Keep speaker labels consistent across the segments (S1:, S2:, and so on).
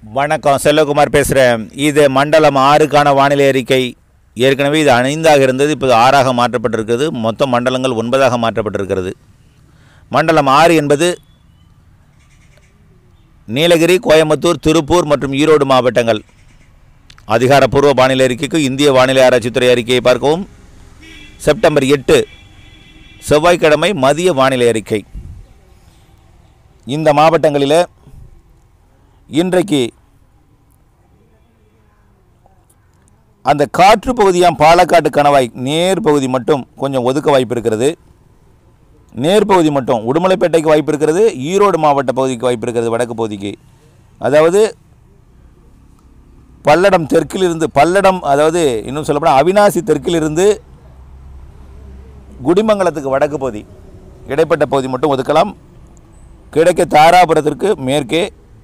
S1: வணக்கம் செல்வகுமார் பேசுகிறேன் இது மண்டலம் ஆறுக்கான வானிலை அறிக்கை ஏற்கனவே இது ஐந்தாக இருந்தது இப்போது ஆறாக மாற்றப்பட்டிருக்கிறது மொத்தம் மண்டலங்கள் ஒன்பதாக மாற்றப்பட்டிருக்கிறது மண்டலம் ஆறு என்பது நீலகிரி கோயம்புத்தூர் திருப்பூர் மற்றும் ஈரோடு மாவட்டங்கள் அதிகாரப்பூர்வ வானிலை அறிக்கைக்கு இந்திய வானிலை ஆராய்ச்சித்துறை அறிக்கையை பார்க்கவும் செப்டம்பர் எட்டு செவ்வாய்க்கிழமை மதிய வானிலை அறிக்கை இந்த மாவட்டங்களில் இன்றைக்கு அந்த காற்று பகுதியாம் பாலக்காட்டு கணவாய் நேர் பகுதி மட்டும் கொஞ்சம் ஒதுக்க வாய்ப்பு இருக்கிறது நேர் பகுதி மட்டும் உடுமலைப்பேட்டைக்கு வாய்ப்பு இருக்கிறது ஈரோடு மாவட்ட பகுதிக்கு வாய்ப்பு இருக்கிறது வடக்கு பகுதிக்கு அதாவது பல்லடம் தெற்கிலிருந்து பல்லடம் அதாவது இன்னும் சொல்லப்போனால் அவினாசி தெற்கிலிருந்து குடிமங்கலத்துக்கு வடக்கு பகுதி இடைப்பட்ட பகுதி மட்டும் ஒதுக்கலாம் கிழக்கே தாராபுரத்திற்கு மேற்கே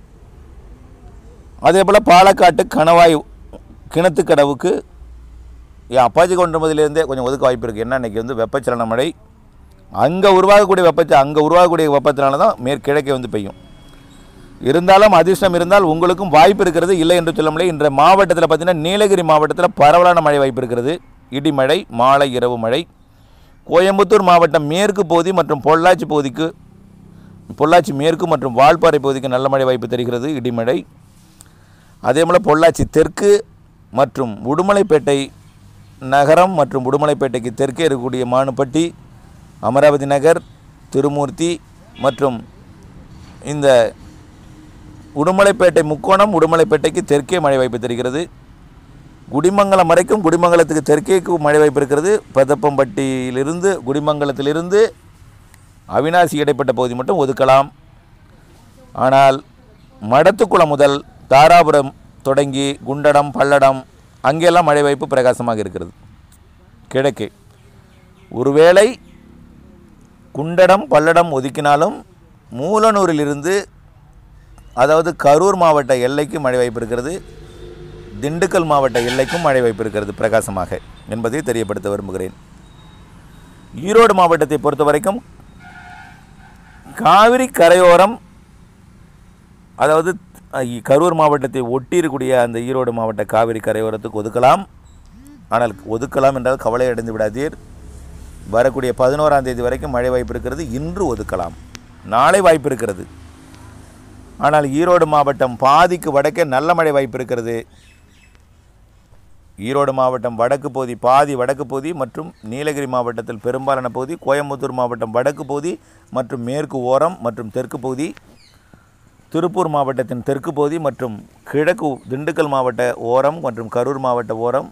S1: அதே போல் பாலக்காட்டு கணவாய் கிணத்துக்கடவுக்கு என் அப்பாச்சி கொண்டமதிலேருந்தே கொஞ்சம் ஒதுக்க வாய்ப்பு இருக்குது என்ன இன்றைக்கி வந்து வெப்பச்சலன மழை அங்கே உருவாகக்கூடிய வெப்பச்ச அங்கே உருவாகக்கூடிய வெப்பத்தினால தான் மேற்கிழக்கே வந்து பெய்யும் இருந்தாலும் அதிர்ஷ்டம் இருந்தால் உங்களுக்கும் வாய்ப்பு இருக்கிறது இல்லை என்று சொல்ல முடியாது இன்ற மாவட்டத்தில் பார்த்தீங்கன்னா நீலகிரி மாவட்டத்தில் பரவலான மழை வாய்ப்பு இருக்கிறது இடிமழை மாலை இரவு மழை கோயம்புத்தூர் மாவட்டம் மேற்கு பகுதி மற்றும் பொள்ளாச்சி பகுதிக்கு பொள்ளாச்சி மேற்கு மற்றும் வால்பாறை பகுதிக்கு நல்ல மழை வாய்ப்பு தெரிகிறது இடிமழை அதே போல் பொள்ளாச்சி தெற்கு மற்றும் உடுமலைப்பேட்டை நகரம் மற்றும் உடுமலைப்பேட்டைக்கு தெற்கே இருக்கக்கூடிய மானுப்பட்டி அமராவதி நகர் திருமூர்த்தி மற்றும் இந்த உடுமலைப்பேட்டை முக்கோணம் உடுமலைப்பேட்டைக்கு தெற்கே மழை வாய்ப்பு தெரிகிறது குடிமங்கலம் வரைக்கும் குடிமங்கலத்துக்கு தெற்கேக்கு மழை வாய்ப்பு இருக்கிறது பதப்பம்பட்டியிலிருந்து குடிமங்கலத்திலிருந்து அவினாசி இடைப்பட்ட பகுதி மட்டும் ஒதுக்கலாம் ஆனால் மடத்துக்குளம் முதல் தாராபுரம் தொடங்கி குண்டடம் பல்லடம் அங்கெல்லாம் மழை வாய்ப்பு பிரகாசமாக இருக்கிறது கிழக்கே ஒருவேளை குண்டடம் பல்லடம் ஒதுக்கினாலும் மூலனூரிலிருந்து அதாவது கரூர் மாவட்ட எல்லைக்கு மழை வாய்ப்பு இருக்கிறது திண்டுக்கல் மாவட்ட எல்லைக்கும் மழை வாய்ப்பு இருக்கிறது பிரகாசமாக என்பதை தெரியப்படுத்த விரும்புகிறேன் ஈரோடு மாவட்டத்தை பொறுத்த வரைக்கும் காவிரி கரையோரம் அதாவது அஹ், இ- கரூர் மாவட்டத்தை ஒட்டி இருக்கக்கூடிய அந்த ஈரோடு மாவட்ட காவிரி கரையோரத்துக்கு ஒதுக்கலாம் ஆனால் ஒதுக்கலாம் என்றால் கவலை அடைந்து விடாதீர் வரக்கூடிய பதினோராம் தேதி வரைக்கும் மழை வாய்ப்பு இருக்கிறது இன்று ஒதுக்கலாம் நாளை வாய்ப்பு இருக்கிறது ஆனால் ஈரோடு மாவட்டம் பாதிக்கு வடக்கே நல்ல மழை வாய்ப்பு இருக்கிறது ஈரோடு மாவட்டம் வடக்கு பகுதி பாதி வடக்கு பகுதி மற்றும் நீலகிரி மாவட்டத்தில் பெரும்பாலான பகுதி கோயம்புத்தூர் மாவட்டம் வடக்கு பகுதி மற்றும் மேற்கு ஓரம் மற்றும் தெற்கு பகுதி திருப்பூர் மாவட்டத்தின் தெற்கு பகுதி மற்றும் கிழக்கு திண்டுக்கல் மாவட்ட ஓரம் மற்றும் கரூர் மாவட்ட ஓரம்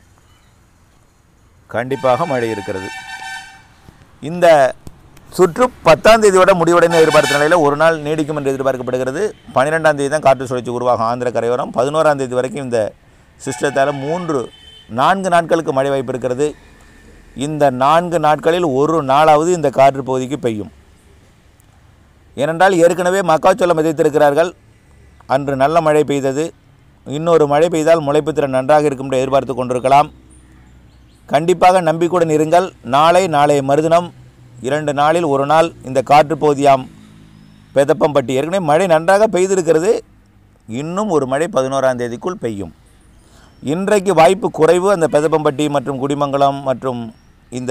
S1: கண்டிப்பாக மழை இருக்கிறது இந்த சுற்று பத்தாம் தேதியோட முடிவடைந்து எதிர்பார்த்த நிலையில் ஒரு நாள் நீடிக்கும் என்று எதிர்பார்க்கப்படுகிறது பன்னிரெண்டாம் தேதி தான் காற்று சுழற்சி உருவாகும் ஆந்திர கரையோரம் பதினோராம் தேதி வரைக்கும் இந்த சிஸ்டத்தால் மூன்று நான்கு நாட்களுக்கு மழை வாய்ப்பு இருக்கிறது இந்த நான்கு நாட்களில் ஒரு நாளாவது இந்த காற்று பகுதிக்கு பெய்யும் ஏனென்றால் ஏற்கனவே மக்காச்சோளம் விதைத்திருக்கிறார்கள் அன்று நல்ல மழை பெய்தது இன்னொரு மழை பெய்தால் முளைப்பு திறன் நன்றாக இருக்கும் என்று எதிர்பார்த்து கொண்டிருக்கலாம் கண்டிப்பாக நம்பிக்கையுடன் இருங்கள் நாளை நாளைய மறுதினம் இரண்டு நாளில் ஒரு நாள் இந்த காற்று பகுதியாம் பெதப்பம்பட்டி ஏற்கனவே மழை நன்றாக பெய்திருக்கிறது இன்னும் ஒரு மழை பதினோராம் தேதிக்குள் பெய்யும் இன்றைக்கு வாய்ப்பு குறைவு அந்த பெதப்பம்பட்டி மற்றும் குடிமங்கலம் மற்றும் இந்த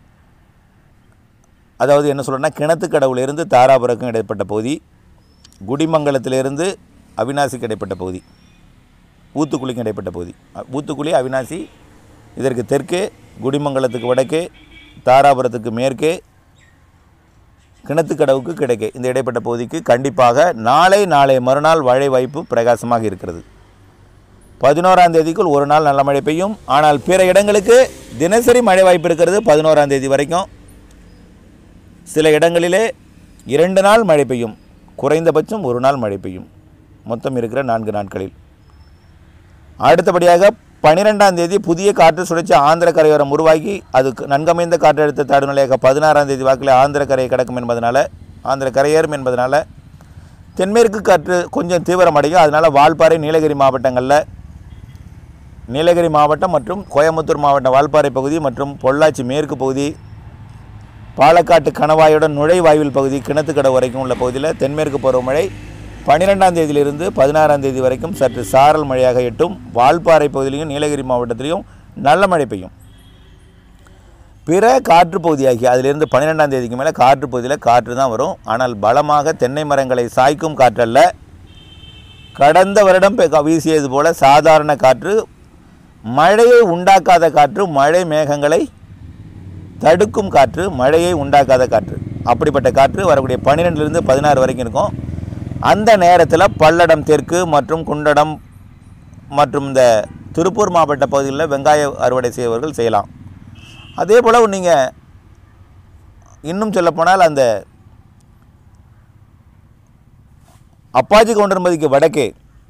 S1: அதாவது என்ன சொல்கிறேன்னா கிணத்துக்கடவுலேருந்து தாராபுரக்கும் இடைப்பட்ட பகுதி குடிமங்கலத்திலிருந்து அவினாசிக்கு இடைப்பட்ட பகுதி ஊத்துக்குழிக்கு இடைப்பட்ட பகுதி அ- ஊத்துக்குழி அவினாசி இதற்கு தெற்கே குடிமங்கலத்துக்கு வடக்கே தாராபுரத்துக்கு மேற்கே கிணத்துக்கடவுக்கு கிடைக்கே இந்த இடைப்பட்ட பகுதிக்கு கண்டிப்பாக நாளை நாளை மறுநாள் மழை வாய்ப்பு பிரகாசமாக இருக்கிறது பதினோராம் தேதிக்குள் ஒரு நாள் நல்ல மழை பெய்யும் ஆனால் பிற இடங்களுக்கு தினசரி மழை வாய்ப்பு இருக்கிறது பதினோராம் தேதி வரைக்கும் சில இடங்களிலே இரண்டு நாள் மழை பெய்யும் குறைந்தபட்சம் ஒரு நாள் மழை பெய்யும் மொத்தம் இருக்கிற நான்கு நாட்களில் அடுத்தபடியாக பன்னிரெண்டாம் தேதி புதிய காற்று சுழற்சி ஆந்திர கரையோரம் உருவாகி அது நன்கமைந்த காற்றழுத்த தாழ்வு நிலையாக பதினாறாம் தேதி வாக்கில் ஆந்திர கரையை கடக்கும் என்பதனால ஆந்திர கரையேறும் என்பதனால தென்மேற்கு காற்று கொஞ்சம் தீவிரமடையும் அதனால் வால்பாறை நீலகிரி மாவட்டங்களில் நீலகிரி மாவட்டம் மற்றும் கோயம்புத்தூர் மாவட்டம் வால்பாறை பகுதி மற்றும் பொள்ளாச்சி மேற்கு பகுதி பாலக்காட்டு கணவாயுடன் நுழைவாயுவில் பகுதி கிணத்துக்கடை வரைக்கும் உள்ள பகுதியில் தென்மேற்கு பருவமழை பன்னிரெண்டாம் தேதியிலிருந்து பதினாறாம் தேதி வரைக்கும் சற்று சாரல் மழையாக எட்டும் வால்பாறை பகுதியிலையும் நீலகிரி மாவட்டத்திலையும் நல்ல மழை பெய்யும் பிற காற்று பகுதியாகி அதிலிருந்து பன்னிரெண்டாம் தேதிக்கு மேலே காற்று பகுதியில் காற்று தான் வரும் ஆனால் பலமாக தென்னை மரங்களை சாய்க்கும் காற்றல்ல கடந்த வருடம் பெ- வீசியது போல சாதாரண காற்று மழையை உண்டாக்காத காற்று மழை மேகங்களை தடுக்கும் காற்று மழையை உண்டாக்காத காற்று அப்படிப்பட்ட காற்று வரக்கூடிய பன்னிரெண்டுலேருந்து பதினாறு வரைக்கும் இருக்கும் அந்த நேரத்தில் பல்லடம் தெற்கு மற்றும் குண்டடம் மற்றும் இந்த திருப்பூர் மாவட்ட பகுதிகளில் வெங்காய அறுவடை செய்பவர்கள் செய்யலாம் அதே போல் நீங்கள் இன்னும் சொல்லப்போனால் அந்த அப்பாச்சி கவுண்டர்மதிக்கு வடக்கே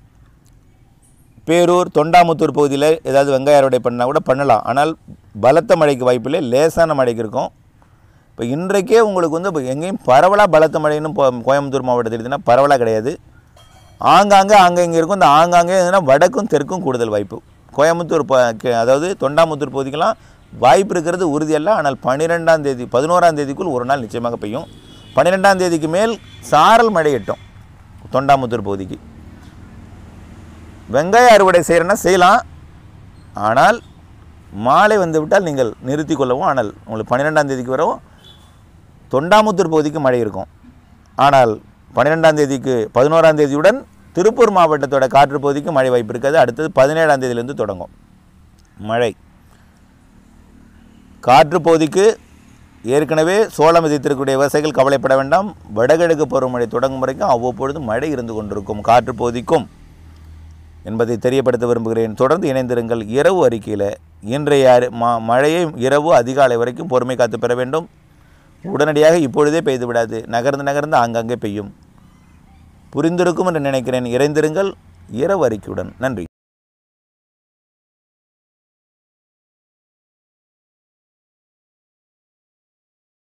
S1: பேரூர் தொண்டாமுத்தூர் பகுதியில் ஏதாவது வெங்காய அறுவடை பண்ணால் கூட பண்ணலாம் ஆனால் பலத்த மழைக்கு வாய்ப்பில்லை லேசான மழைக்கு இருக்கும் இப்போ இன்றைக்கே உங்களுக்கு வந்து இப்போ எங்கேயும் பரவலாக பலத்த மழைன்னு இப்போ கோயம்புத்தூர் மாவட்டத்தில் இருக்குன்னா பரவலாக கிடையாது ஆங்காங்கே அங்கே இங்கே இருக்கும் இந்த ஆங்காங்கே எதுனா வடக்கும் தெற்கும் கூடுதல் வாய்ப்பு கோயம்புத்தூர் ப கே- அதாவது தொண்டாமுத்தூர் பகுதிக்கெல்லாம் வாய்ப்பு இருக்கிறது உறுதியல்ல ஆனால் பன்னிரெண்டாம் தேதி பதினோராம் தேதிக்குள் ஒரு நாள் நிச்சயமாக பெய்யும் பன்னிரெண்டாம் தேதிக்கு மேல் சாரல் மழை எட்டும் தொண்டாமுத்தூர் பகுதிக்கு வெங்காய அறுவடை செய்கிறேன்னா செய்யலாம் ஆனால் மாலை வந்து விட்டால் நீங்கள் நிறுத்தி கொள்ளவும் ஆனால் உங்களுக்கு பன்னிரெண்டாம் தேதிக்கு வரவும் தொண்டாமுத்தூர் பகுதிக்கு மழை இருக்கும் ஆனால் பன்னிரெண்டாம் தேதிக்கு பதினோராம் தேதியுடன் திருப்பூர் மாவட்டத்தோட காற்று பகுதிக்கு மழை வாய்ப்பு இருக்காது அடுத்தது பதினேழாம் தேதியிலேருந்து தொடங்கும் மழை காற்று பகுதிக்கு ஏற்கனவே சோளம் விதைத்திருக்கக்கூடிய விவசாயிகள் கவலைப்பட வேண்டாம் வடகிழக்கு பருவமழை தொடங்கும் வரைக்கும் அவ்வப்பொழுது மழை இருந்து கொண்டிருக்கும் காற்று பகுதிக்கும் என்பதை தெரியப்படுத்த விரும்புகிறேன் தொடர்ந்து இணைந்திருங்கள் இரவு அறிக்கையில் இன்றைய அரி- ம- மழையை இரவு அதிகாலை வரைக்கும் பொறுமை காத்து பெற வேண்டும் உடனடியாக இப்பொழுதே பெய்து விடாது நகர்ந்து நகர்ந்து ஆங்காங்கே பெய்யும் புரிந்திருக்கும் என்று நினைக்கிறேன் இறைந்திருங்கள் இரவு அறிக்கையுடன் நன்றி